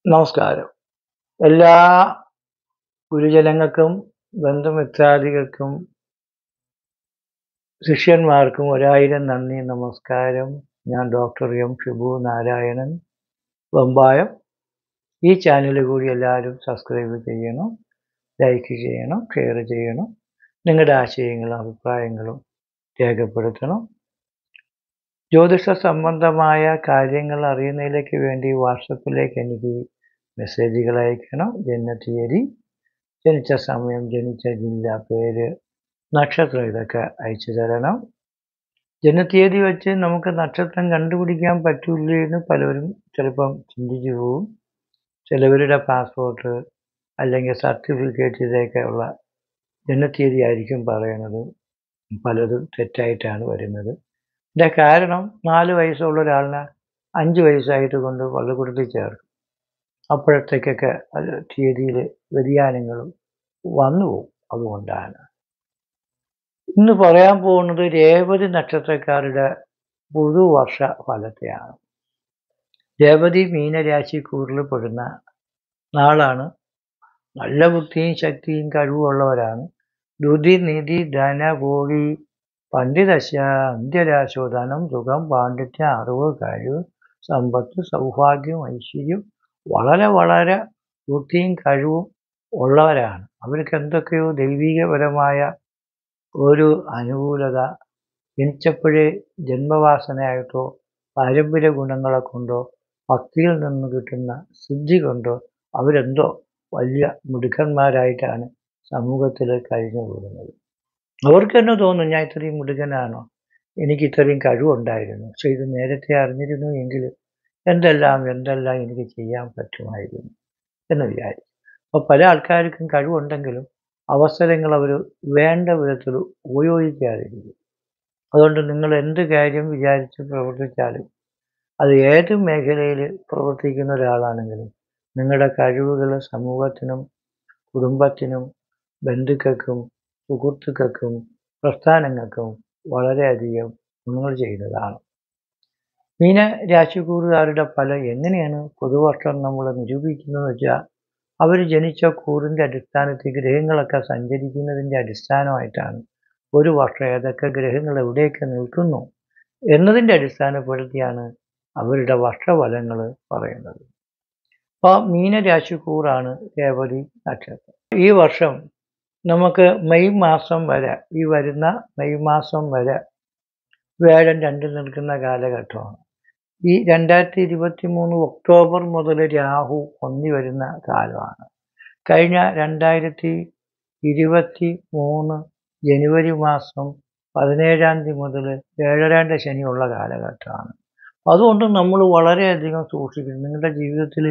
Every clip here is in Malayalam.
നമസ്കാരം എല്ലാ ഗുരുജനങ്ങൾക്കും ബന്ധുമിത്രാദികൾക്കും ശിഷ്യന്മാർക്കും ഒരായിരം നന്ദി നമസ്കാരം ഞാൻ ഡോക്ടർ എം ഷിബു നാരായണൻ വെമ്പായം ഈ ചാനൽ കൂടി എല്ലാവരും സബ്സ്ക്രൈബ് ചെയ്യണം ലൈക്ക് ചെയ്യണം ഷെയർ ചെയ്യണം നിങ്ങളുടെ ആശയങ്ങളും അഭിപ്രായങ്ങളും രേഖപ്പെടുത്തണം ജ്യോതിഷ സംബന്ധമായ കാര്യങ്ങൾ അറിയുന്നതിലേക്ക് വേണ്ടി വാട്സപ്പിലേക്ക് എനിക്ക് മെസ്സേജുകൾ അയക്കണം ജനനത്തീയതി ജനിച്ച സമയം ജനിച്ച ജില്ല പേര് നക്ഷത്രം ഇതൊക്കെ അയച്ചു തരണം ജനനത്തീയതി വെച്ച് നമുക്ക് നക്ഷത്രം കണ്ടുപിടിക്കാൻ പറ്റില്ല എന്ന് പലരും ചിലപ്പം ചിന്തിച്ചു പോവും ചിലവരുടെ പാസ്പോർട്ട് അല്ലെങ്കിൽ സർട്ടിഫിക്കറ്റ് ഇതൊക്കെ ഉള്ള ജനനത്തീയതി ആയിരിക്കും പറയണത് പലതും തെറ്റായിട്ടാണ് വരുന്നത് ഇതിൻ്റെ കാരണം നാല് വയസ്സുള്ള ഒരാളിനെ അഞ്ച് വയസ്സായിട്ട് കൊണ്ട് പള്ളിക്കൂടത്തിൽ ചേർക്കും അപ്പോഴത്തേക്കൊക്കെ അത് തീയതിയിൽ വ്യതിയാനങ്ങളും വന്നു പോകും അതുകൊണ്ടാണ് ഇന്ന് പറയാൻ പോകുന്നത് രേവതി നക്ഷത്രക്കാരുടെ പുതുവർഷ ഫലത്തെയാണ് രേവതി മീനരാശി കൂറിൽ പെടുന്ന നാളാണ് നല്ല ബുദ്ധിയും ശക്തിയും കഴിവുള്ളവരാണ് ധുതി നിധി ധന ഭോഗി പണ്ഡിതശ അന്ത്യരാശോധനം സുഖം പാണ്ഡിത്യം അറിവ് കഴിവ് സമ്പത്ത് സൗഭാഗ്യം ഐശ്വര്യം വളരെ വളരെ ബുദ്ധിയും കഴിവും ഉള്ളവരാണ് അവർക്ക് എന്തൊക്കെയോ ദൈവികപരമായ ഒരു അനുകൂലത ജനിച്ചപ്പോഴേ ജന്മവാസനയായിട്ടോ പാരമ്പര്യ ഗുണങ്ങളെ കൊണ്ടോ ഭക്തിയിൽ നിന്ന് കിട്ടുന്ന സിദ്ധി കൊണ്ടോ അവരെന്തോ വലിയ മിടുക്കന്മാരായിട്ടാണ് സമൂഹത്തിൽ കഴിഞ്ഞു പോകുന്നത് അവർക്ക് തന്നെ തോന്നും ഞാൻ ഇത്രയും മിടുക്കനാണോ എനിക്ക് ഇത്രയും കഴിവുണ്ടായിരുന്നു പക്ഷെ ഇത് നേരത്തെ അറിഞ്ഞിരുന്നു എങ്കിൽ എന്തെല്ലാം എന്തെല്ലാം എനിക്ക് ചെയ്യാൻ പറ്റുമായിരുന്നു എന്ന് വിചാരിച്ചു അപ്പോൾ പല ആൾക്കാർക്കും കഴിവുണ്ടെങ്കിലും അവസരങ്ങൾ അവർ വേണ്ട വിധത്തിൽ ഉപയോഗിക്കാതിരിക്കും അതുകൊണ്ട് നിങ്ങൾ എന്ത് കാര്യം വിചാരിച്ച് പ്രവർത്തിച്ചാലും അത് ഏത് മേഖലയിൽ പ്രവർത്തിക്കുന്ന ഒരാളാണെങ്കിലും നിങ്ങളുടെ കഴിവുകൾ സമൂഹത്തിനും കുടുംബത്തിനും ബന്ധുക്കൾക്കും സുഹൃത്തുക്കൾക്കും പ്രസ്ഥാനങ്ങൾക്കും വളരെയധികം ഗുണങ്ങൾ ചെയ്യുന്നതാണ് മീന രാശിക്കൂറുകാരുടെ ഫലം എങ്ങനെയാണ് പൊതുവർഷം നമ്മൾ നിരൂപിക്കുന്നതെന്ന് വെച്ചാൽ അവർ ജനിച്ച കൂറിൻ്റെ അടിസ്ഥാനത്തിൽ ഗ്രഹങ്ങളൊക്കെ സഞ്ചരിക്കുന്നതിൻ്റെ അടിസ്ഥാനമായിട്ടാണ് ഒരു വർഷം ഏതൊക്കെ ഗ്രഹങ്ങൾ എവിടെയൊക്കെ നിൽക്കുന്നു എന്നതിൻ്റെ അടിസ്ഥാനപ്പെടുത്തിയാണ് അവരുടെ വർഷഫലങ്ങൾ പറയുന്നത് അപ്പോൾ മീനരാശിക്കൂറാണ് രേവതി നക്ഷത്രം ഈ വർഷം നമുക്ക് മെയ് മാസം വരെ ഈ വരുന്ന മെയ് മാസം വരെ വേഴം രണ്ടിൽ നിൽക്കുന്ന കാലഘട്ടമാണ് ഈ രണ്ടായിരത്തി ഇരുപത്തി മൂന്ന് ഒക്ടോബർ മുതൽ രാഹു ഒന്നി വരുന്ന കാലമാണ് കഴിഞ്ഞ രണ്ടായിരത്തി ഇരുപത്തി മൂന്ന് ജനുവരി മാസം പതിനേഴാം തീയതി മുതൽ ഏഴരാണ്ട ശനിയുള്ള കാലഘട്ടമാണ് അതുകൊണ്ട് നമ്മൾ വളരെയധികം സൂക്ഷിക്കണം നിങ്ങളുടെ ജീവിതത്തിൽ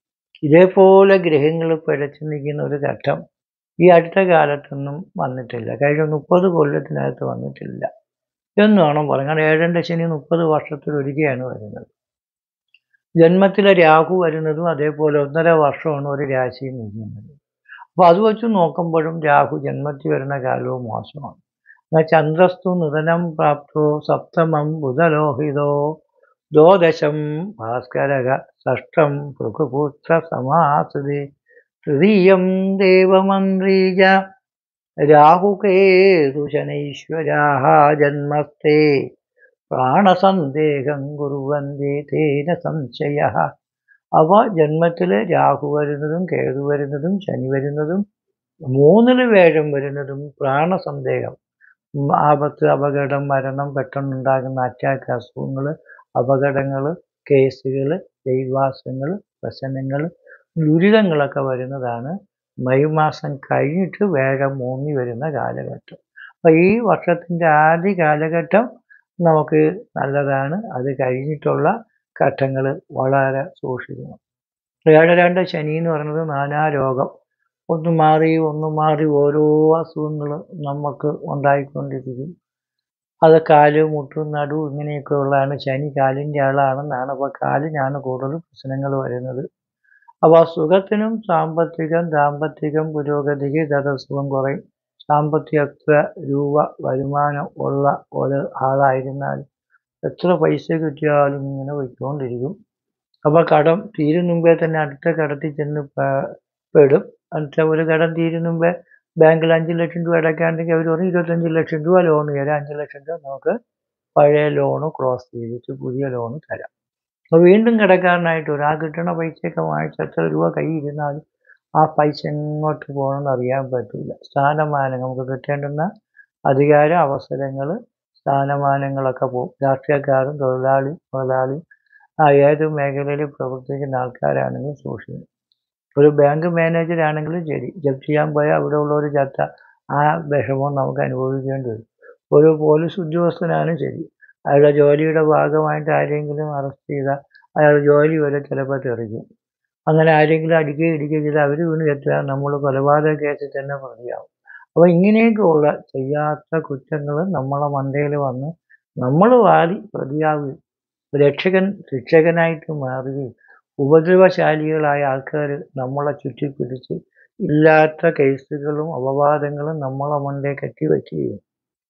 ഇതേപോലെ ഗ്രഹങ്ങൾ പിഴച്ചു നിൽക്കുന്ന ഒരു ഘട്ടം ഈ അടുത്ത കാലത്തൊന്നും വന്നിട്ടില്ല കഴിഞ്ഞ മുപ്പത് കൊല്ലത്തിനകത്ത് വന്നിട്ടില്ല എന്ന് വേണം പറയാൻ കാരണം ഏഴണ്ട ശനി മുപ്പത് വർഷത്തിലൊരിക്കലാണ് വരുന്നത് ജന്മത്തിലെ രാഹു വരുന്നതും അതേപോലെ ഒന്നര വർഷമാണ് ഒരു രാശിയും നിൽക്കുന്നത് അപ്പോൾ അത് വെച്ച് നോക്കുമ്പോഴും രാഹു ജന്മത്തിൽ വരുന്ന കാലവും മോശമാണ് എന്നാൽ ചന്ദ്രസ്തു നിധനം പ്രാപ്തോ സപ്തമം ബുധലോഹിതോ ദ്വാദശം ഭാസ്കരക ഷഷ്ടം ഭൃഗുപുത്ര സമാസതി തൃതീയം ദേവമന്ത്രീജ രാഹുകേതു ശനൈശ്വരാः ജന്മസ്ഥേ പ്രാണസന്ദേഹം കുറുവന്തി തേന സംശയ അവ ജന്മത്തിൽ രാഹു വരുന്നതും കേതു വരുന്നതും ശനി വരുന്നതും മൂന്നിൽ വേഴം വരുന്നതും പ്രാണസന്ദേഹം ആപത്ത് അപകടം മരണം പെട്ടെന്നുണ്ടാകുന്ന അറ്റാക്ക് അസുഖങ്ങൾ അപകടങ്ങൾ കേസുകൾ ദൈവാസങ്ങൾ പ്രശ്നങ്ങൾ ദുരിതങ്ങളൊക്കെ വരുന്നതാണ് മെയ് മാസം കഴിഞ്ഞിട്ട് വേഗം മൂന്നി വരുന്ന കാലഘട്ടം അപ്പോൾ ഈ വർഷത്തിൻ്റെ ആദ്യ കാലഘട്ടം നമുക്ക് നല്ലതാണ് അത് കഴിഞ്ഞിട്ടുള്ള ഘട്ടങ്ങൾ വളരെ സൂക്ഷിക്കണം ഏഴരാണ്ട് ശനി എന്ന് പറയുന്നത് നാനാ രോഗം ഒന്ന് മാറി ഒന്ന് മാറി ഓരോ അസുഖങ്ങൾ നമുക്ക് ഉണ്ടായിക്കൊണ്ടിരിക്കും അത് കാല് മുട്ട് നടു ഇങ്ങനെയൊക്കെ ഉള്ളതാണ് ശനി കാലിൻ്റെ ആളാണെന്നാണ് അപ്പോൾ കാലിനാണ് കൂടുതൽ പ്രശ്നങ്ങൾ വരുന്നത് അപ്പോൾ സുഖത്തിനും സാമ്പത്തികം ദാമ്പത്തികം പുരോഗതിക്ക് ധനസുഖം കുറയും സാമ്പത്തിക എത്ര രൂപ വരുമാനം ഉള്ള ഒരു ആളായിരുന്നാൽ എത്ര പൈസ കിട്ടിയാലും ഇങ്ങനെ പോയിക്കൊണ്ടിരിക്കും അപ്പോൾ കടം തീരും മുമ്പേ തന്നെ അടുത്ത കടത്തിൽ ചെന്ന് പെ- പെടും അടുത്ത ഒരു കടം തീരും മുമ്പേ ബാങ്കിൽ അഞ്ച് ലക്ഷം രൂപ അടയ്ക്കാണ്ടെങ്കിൽ അവർ പറയും ഇരുപത്തഞ്ച് ലക്ഷം രൂപ ലോൺ തരാം അഞ്ച് ലക്ഷം രൂപ നമുക്ക് പഴയ ലോണ് ക്ലോസ് ചെയ്തിട്ട് പുതിയ ലോണ് തരാം അപ്പോൾ വീണ്ടും കിടക്കാരനായിട്ട് ഒരാൾ കിട്ടണ പൈസയൊക്കെ വാങ്ങിച്ച് എത്ര രൂപ കയ്യിൽ ഇരുന്നാലും ആ പൈസ എങ്ങോട്ട് പോകണമെന്ന് അറിയാൻ പറ്റില്ല സ്ഥാനമാനം നമുക്ക് കിട്ടേണ്ടുന്ന അധികാര അവസരങ്ങൾ സ്ഥാനമാനങ്ങളൊക്കെ പോകും രാഷ്ട്രീയക്കാരും തൊഴിലാളി മുതലാളി ആ ഏത് മേഖലയിൽ പ്രവർത്തിക്കുന്ന ആൾക്കാരാണെങ്കിലും സൂക്ഷിക്കണം ഒരു ബാങ്ക് മാനേജർ ആണെങ്കിലും ശരി ജപ്തി ചെയ്യാൻ പോയാൽ അവിടെ ഉള്ളവർ ചത്ത ആ വിഷമം നമുക്ക് അനുഭവിക്കേണ്ടി വരും ഒരു പോലീസ് ഉദ്യോഗസ്ഥനാണ് ശരി അയാളുടെ ജോലിയുടെ ഭാഗമായിട്ട് ആരെങ്കിലും അറസ്റ്റ് ചെയ്താൽ അയാളുടെ ജോലി വരെ ചിലപ്പോൾ തെറിക്കും അങ്ങനെ ആരെങ്കിലും അടിക്കുകയോ ഇടിക്കുകയോ ചെയ്താൽ അവർ വീണ് എത്തുക നമ്മൾ കൊലപാതക കേസിൽ തന്നെ പ്രതിയാവും അപ്പോൾ ഇങ്ങനെയൊക്കെയുള്ള ചെയ്യാത്ത കുറ്റങ്ങൾ നമ്മളെ മണ്ടയിൽ വന്ന് നമ്മൾ വാദി പ്രതിയാവുകയും രക്ഷകൻ ശിക്ഷകനായിട്ട് മാറുകയും ഉപദ്രവശാലികളായ ആൾക്കാർ നമ്മളെ ചുറ്റിപ്പിടിച്ച് ഇല്ലാത്ത കേസുകളും അപവാദങ്ങളും നമ്മളെ മണ്ടേ കെട്ടിവെക്കുകയും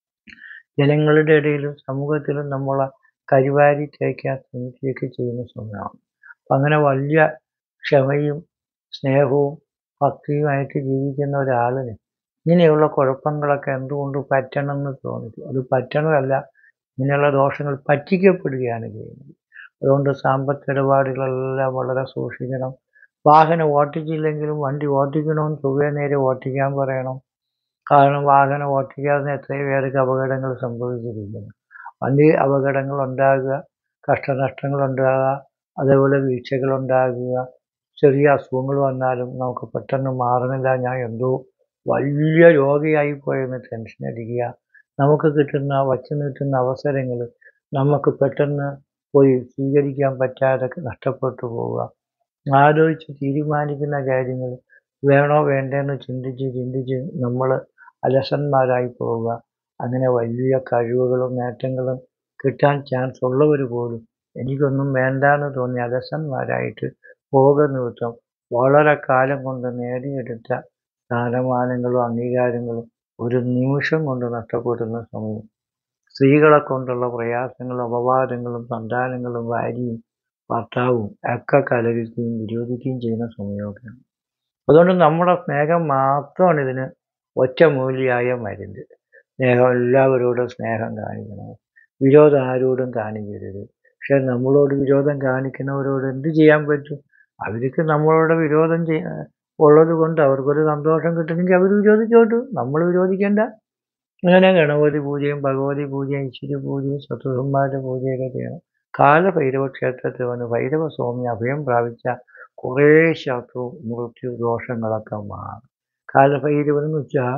ജനങ്ങളുടെ ഇടയിലും സമൂഹത്തിലും നമ്മളെ കരിവാരി തേക്കാൻ ശ്രമിക്കുകയൊക്കെ ചെയ്യുന്ന സമയമാണ് അപ്പം അങ്ങനെ വലിയ ക്ഷമയും സ്നേഹവും ഭക്തിയുമായിട്ട് ജീവിക്കുന്ന ഒരാളിന് ഇങ്ങനെയുള്ള കുഴപ്പങ്ങളൊക്കെ എന്തുകൊണ്ട് പറ്റണം എന്ന് തോന്നിച്ചു അത് പറ്റണമല്ല ഇങ്ങനെയുള്ള ദോഷങ്ങൾ പറ്റിക്കപ്പെടുകയാണ് ചെയ്യുന്നത് അതുകൊണ്ട് സാമ്പത്തിക ഇടപാടുകളെല്ലാം വളരെ സൂക്ഷിക്കണം വാഹനം ഓട്ടിച്ചില്ലെങ്കിലും വണ്ടി ഓട്ടിക്കണമെന്ന് ചൊവ്വേ നേരെ ഓട്ടിക്കാൻ പറയണം കാരണം വാഹനം ഓട്ടിക്കാതെ എത്രയോ പേർക്ക് അപകടങ്ങൾ സംഭവിച്ചിരിക്കുന്നു വണ്ടി അപകടങ്ങൾ ഉണ്ടാകുക കഷ്ടനഷ്ടങ്ങൾ ഉണ്ടാകുക അതേപോലെ വീഴ്ചകൾ ഉണ്ടാകുക ചെറിയ അസുഖങ്ങൾ വന്നാലും നമുക്ക് പെട്ടെന്ന് മാറുന്നില്ല ഞാൻ എന്തോ വലിയ രോഗിയായി പോയെന്ന് ടെൻഷൻ അടിക്കുക നമുക്ക് കിട്ടുന്ന വച്ചു നീട്ടുന്ന അവസരങ്ങൾ നമുക്ക് പെട്ടെന്ന് പോയി സ്വീകരിക്കാൻ പറ്റാതെ നഷ്ടപ്പെട്ടു പോവുക ആലോചിച്ച് തീരുമാനിക്കുന്ന കാര്യങ്ങൾ വേണോ വേണ്ടെന്ന് ചിന്തിച്ച് ചിന്തിച്ച് നമ്മൾ അലസന്മാരായി പോവുക അങ്ങനെ വലിയ കഴിവുകളും നേട്ടങ്ങളും കിട്ടാൻ ചാൻസ് ഉള്ളവർ പോലും എനിക്കൊന്നും വേണ്ടാന്ന് തോന്നി അലസന്മാരായിട്ട് പോക നിമിത്തം വളരെ കാലം കൊണ്ട് നേടിയെടുത്ത സ്ഥാനമാനങ്ങളും അംഗീകാരങ്ങളും ഒരു നിമിഷം കൊണ്ട് നഷ്ടപ്പെടുന്ന സമയം സ്ത്രീകളെ കൊണ്ടുള്ള പ്രയാസങ്ങളും അപവാദങ്ങളും സന്താനങ്ങളും ഭാര്യയും ഭർത്താവും ഒക്കെ കലഹിക്കുകയും വിരോധിക്കുകയും ചെയ്യുന്ന സമയമൊക്കെയാണ് അതുകൊണ്ട് നമ്മുടെ സ്നേഹം മാത്രമാണ് ഇതിന് ഒറ്റമൂലിയായ മരുന്ന് സ്നേഹം എല്ലാവരോടും സ്നേഹം കാണിക്കണം വിരോധം ആരോടും കാണിക്കരുത് പക്ഷെ നമ്മളോട് വിരോധം കാണിക്കുന്നവരോട് എന്ത് ചെയ്യാൻ പറ്റും അവർക്ക് നമ്മളോട് വിരോധം ചെയ്യ ഉള്ളത് കൊണ്ട് അവർക്കൊരു സന്തോഷം കിട്ടുമെങ്കിൽ അവർ വിരോധിച്ചോട്ടു നമ്മൾ വിരോധിക്കേണ്ട അങ്ങനെ ഗണപതി പൂജയും ഭഗവതി പൂജയും ഈശ്വരി പൂജയും ശത്രുസന്മാരുടെ പൂജയൊക്കെ ചെയ്യണം കാലഭൈരവ ക്ഷേത്രത്തിൽ വന്ന് ഭൈരവ സ്വാമി അഭയം പ്രാപിച്ച കുറേ ശത്രു മൃത്യു ദോഷങ്ങളൊക്കെ മാറും കാലഭൈരവൻ എന്ന് വെച്ചാൽ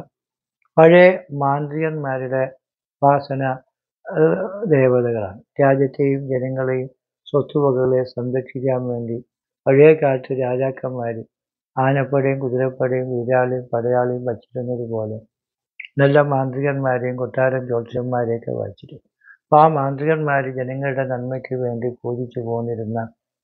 പഴയ മാന്ത്രികന്മാരുടെ ഉപാസന ഏഹ്, ദേവതകളാണ് രാജ്യത്തെയും ജനങ്ങളെയും സ്വത്തുവകകളെ സംരക്ഷിക്കാൻ വേണ്ടി പഴയ കാലത്ത് രാജാക്കന്മാർ ആനപ്പടയും കുതിരപ്പടയും വീരാളിയും പടയാളിയും വച്ചിരുന്നത് പോലെ നല്ല മാന്ത്രികന്മാരെയും കൊട്ടാരം ജ്യോത്സ്യന്മാരെയൊക്കെ വച്ചിരുന്നു അപ്പോൾ ആ മാന്ത്രികന്മാർ ജനങ്ങളുടെ നന്മയ്ക്ക് വേണ്ടി പൂജിച്ചു പോന്നിരുന്ന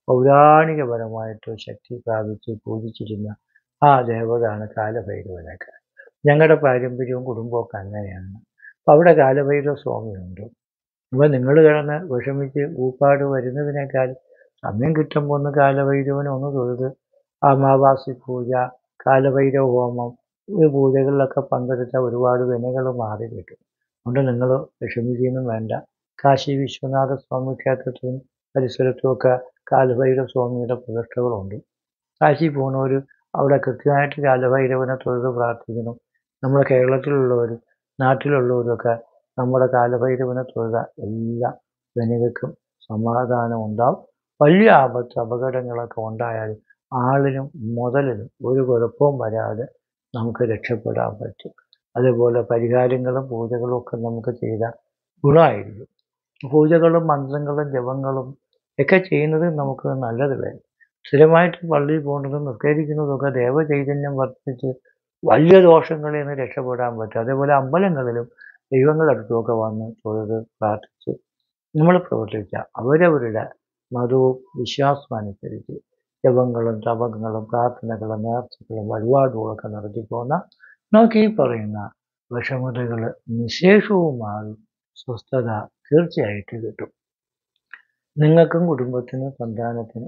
പൗരാണികപരമായിട്ട് ശക്തി പ്രാപിച്ച് പൂജിച്ചിരുന്ന ആ ദേവതയാണ് കാലഭൈരവനൊക്കെ ഞങ്ങളുടെ പാരമ്പര്യവും കുടുംബമൊക്കെ അങ്ങനെയാണ് അപ്പോൾ അവിടെ കാലഭൈരവ സ്വാമിയുണ്ട് അപ്പോൾ നിങ്ങൾ കിടന്ന് വിഷമിച്ച് ഊപ്പാട് വരുന്നതിനേക്കാൾ സമയം കിട്ടുമ്പോൾ ഒന്ന് കാലഭൈരവനെ ഒന്ന് തൊഴുത് അമാവാസി പൂജ കാലഭൈരവ ഹോമം ഈ പൂജകളിലൊക്കെ പങ്കെടുത്ത ഒരുപാട് വിനകൾ മാറി കിട്ടും അതുകൊണ്ട് നിങ്ങൾ വിഷമിക്കുകയൊന്നും വേണ്ട കാശി വിശ്വനാഥ സ്വാമി ക്ഷേത്രത്തിലും പരിസരത്തുമൊക്കെ കാലഭൈരവ സ്വാമിയുടെ പ്രതിഷ്ഠകളുണ്ട് കാശി പോകുന്നവർ അവിടെ കൃത്യമായിട്ട് കാലഭൈരവനെ തൊഴുത് പ്രാർത്ഥിക്കണം നമ്മുടെ കേരളത്തിലുള്ളവരും നാട്ടിലുള്ളവരൊക്കെ നമ്മുടെ കാലഭൈരവനെ തൊഴുത എല്ലാ ജനങ്ങൾക്കും സമാധാനം ഉണ്ടാവും വലിയ ആപത്ത് അപകടങ്ങളൊക്കെ ഉണ്ടായാലും ആളിനും മുതലിനും ഒരു കുഴപ്പവും വരാതെ നമുക്ക് രക്ഷപ്പെടാൻ പറ്റും അതേപോലെ പരിഹാരങ്ങളും പൂജകളും ഒക്കെ നമുക്ക് ചെയ്ത ഗുണമായിരിക്കും പൂജകളും മന്ത്രങ്ങളും ജപങ്ങളും ഒക്കെ ചെയ്യുന്നത് നമുക്ക് നല്ലത് വരും സ്ഥിരമായിട്ട് പള്ളിയിൽ പോകുന്നതും നിസ്കരിക്കുന്നതും ഒക്കെ ദേവചൈതന്യം വർദ്ധിച്ച് വലിയ ദോഷങ്ങളിൽ നിന്ന് രക്ഷപ്പെടാൻ പറ്റും അതേപോലെ അമ്പലങ്ങളിലും ദൈവങ്ങളുടെ അടുത്തുമൊക്കെ വന്ന് തൊഴുത് പ്രാർത്ഥിച്ച് നമ്മൾ പ്രവർത്തിക്കുക അവരവരുടെ മതവും വിശ്വാസവും അനുസരിച്ച് ജപങ്ങളും തപങ്ങളും പ്രാർത്ഥനകളും നേർച്ചകളും വഴിപാടുകളൊക്കെ നടത്തിപ്പോന്ന നമുക്ക് ഈ പറയുന്ന വിഷമതകൾ നിശേഷവുമായി സ്വസ്ഥത തീർച്ചയായിട്ടും കിട്ടും നിങ്ങൾക്കും കുടുംബത്തിനും സന്താനത്തിനും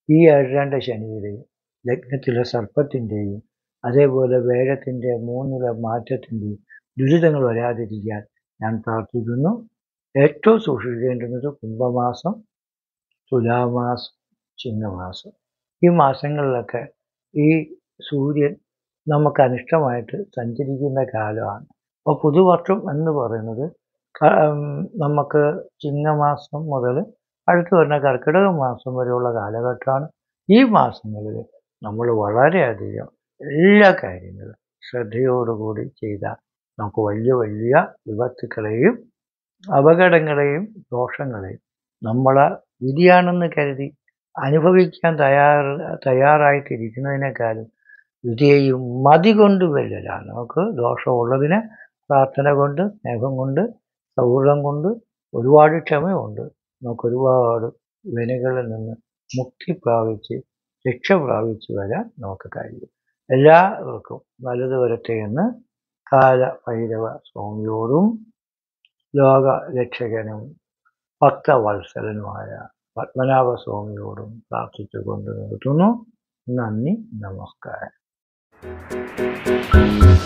ഈ ഏഴാണ്ട ശനിയുടെയും ലഗ്നത്തിലെ സർപ്പത്തിൻ്റെയും അതേപോലെ വേഴത്തിൻ്റെ മൂന്നിലെ മാറ്റത്തിൻ്റെയും ദുരിതങ്ങൾ വരാതിരിക്കാൻ ഞാൻ പ്രാർത്ഥിക്കുന്നു ഏറ്റവും സൂക്ഷിക്കേണ്ടുന്നത് കുംഭമാസം തുലാമാസം ചിങ്ങമാസം ഈ മാസങ്ങളിലൊക്കെ ഈ സൂര്യൻ നമുക്ക് അനിഷ്ടമായിട്ട് സഞ്ചരിക്കുന്ന കാലമാണ് അപ്പോൾ പുതുവർഷം എന്ന് പറയുന്നത് ക- ഉം, നമുക്ക് ചിങ്ങമാസം മുതൽ അടുത്ത് വരുന്ന കർക്കിടക മാസം വരെയുള്ള കാലഘട്ടമാണ് ഈ മാസങ്ങളിൽ നമ്മൾ വളരെയധികം എല്ലാ കാര്യങ്ങളും ശ്രദ്ധയോടുകൂടി ചെയ്താൽ നമുക്ക് വലിയ വലിയ വിപത്തുക്കളെയും അപകടങ്ങളെയും ദോഷങ്ങളെയും നമ്മളെ വിധിയാണെന്ന് കരുതി അനുഭവിക്കാൻ തയ്യാർ തയ്യാറായിട്ടിരിക്കുന്നതിനേക്കാളും വിധിയെയും മതി കൊണ്ട് വെല്ലലാണ് നമുക്ക് ദോഷമുള്ളതിനെ പ്രാർത്ഥന കൊണ്ട് സ്നേഹം കൊണ്ട് സൗഹൃദം കൊണ്ട് ഒരുപാട് ക്ഷമയുണ്ട് നമുക്ക് ഒരുപാട് വിനകളിൽ നിന്ന് മുക്തി പ്രാപിച്ച് രക്ഷ പ്രാപിച്ച് വരാൻ നമുക്ക് കഴിയും എല്ലാവർക്കും നല്ലത് വരട്ടെ എന്ന് കാല ഭൈരവ സ്വാമിയോടും ലോക രക്ഷകനും ഭക്തവത്സലനുമായ പത്മനാഭ സ്വാമിയോടും പ്രാർത്ഥിച്ചുകൊണ്ട് നിർത്തുന്നു നന്ദി നമസ്കാരം